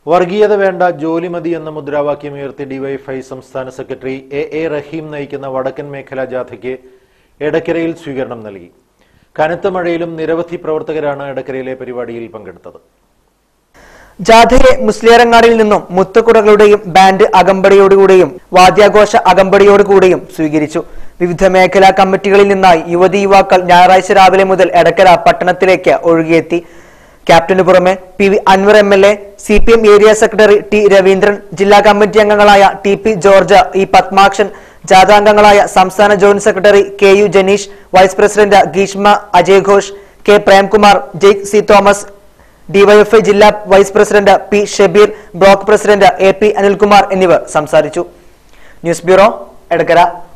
വർഗീയത വേണ്ട ജോലി മതി എന്ന മുദ്രാവാക്യം ഉയർത്തി ഡിവൈഎഫ്ഐ സംസ്ഥാന സെക്രട്ടറി എ എ റഹീം നയിക്കുന്ന വടക്കൻ മേഖലാ ജാഥയ്ക്ക് എടക്കരയിൽ സ്വീകരണം നൽകി കനത്ത മഴയിലും നിരവധി പ്രവർത്തകരാണ് എടക്കരയിലെ പരിപാടിയിൽ പങ്കെടുത്തത് ജാഥയെ മുസ്ലിയറങ്ങാടിയിൽ നിന്നും മുത്തുകുടകളുടെയും ബാൻഡ് അകമ്പടിയോടുകൂടിയും വാദ്യാഘോഷ അകമ്പടിയോടുകൂടിയും സ്വീകരിച്ചു വിവിധ മേഖലാ കമ്മിറ്റികളിൽ നിന്നായി യുവതി യുവാക്കൾ ഞായറാഴ്ച രാവിലെ മുതൽ എടക്കര പട്ടണത്തിലേക്ക് ഒഴുകിയെത്തി ക്യാപ്റ്റന് പുറമെ P V Anvar M L A C P M area secretary T Raveendran ജില്ലാ കമ്മിറ്റി അംഗങ്ങളായ T P George E Padmakshan ജാഥാംഗങ്ങളായ സംസ്ഥാന joint secretary K U Janeesh vice president Greeshma Ajay Ghosh K Premkumar Jaick C Thomas DYFI ജില്ലാ vice president P Shabeer block president A P Anilkumar എന്നിവർ സംസാരിച്ചു news bureau Edakkara